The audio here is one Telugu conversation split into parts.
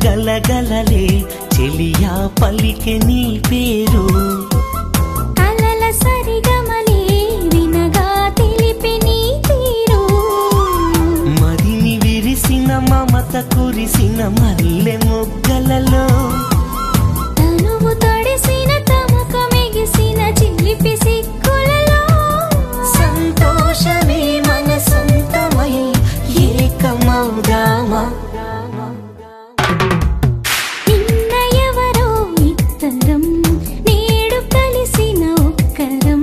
గలగలలే చెలియా పలికె నీ పేరు అలల సరిగమలే వినగా తెలిపి నీ తీరు మదిని విరిసిన మమత కురిసిన మల్లె మొగ్గలలో తనువు తడిసిన తముక మెగిసిన చిలిపి సిక్కులలో సంతోషమే మన సొంతమై ఏకమౌదామా నిన్న ఎవరో ఇద్దరం నేడు కలిసిన ఒక్కరం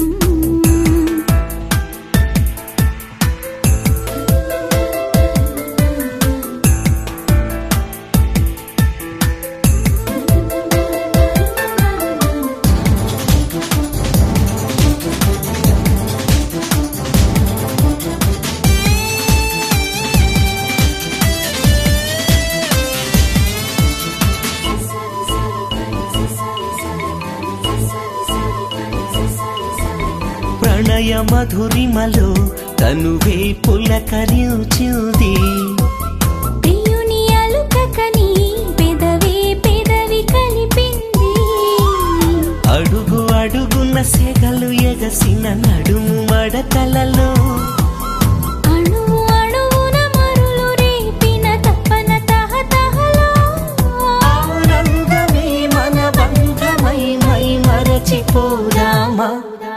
ప్రణయ మధురిమలో తనువే పులకరించుది ప్రియుని అలుకకని పెదవే పెదవి కలిపింది అడుగు అడుగున సెగలు ఎగసిన నడుము మడతలలో అణువు అణువున మరులు రేపిన తపన తహతహలో ఆనందమే మన బంధమై మై మరచిపోదామా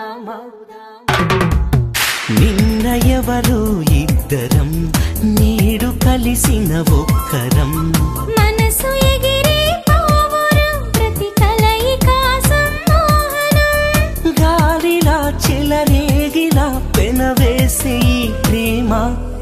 నిన్న ఎవరు ఇద్దరం నేడు కలిసిన ఒక్కరం మనసు ఎగిరే పావురం ప్రతి కలయిక సమ్మోహనం గాలిలా చెలరేగిలా పెనవేసే ఈ ప్రేమ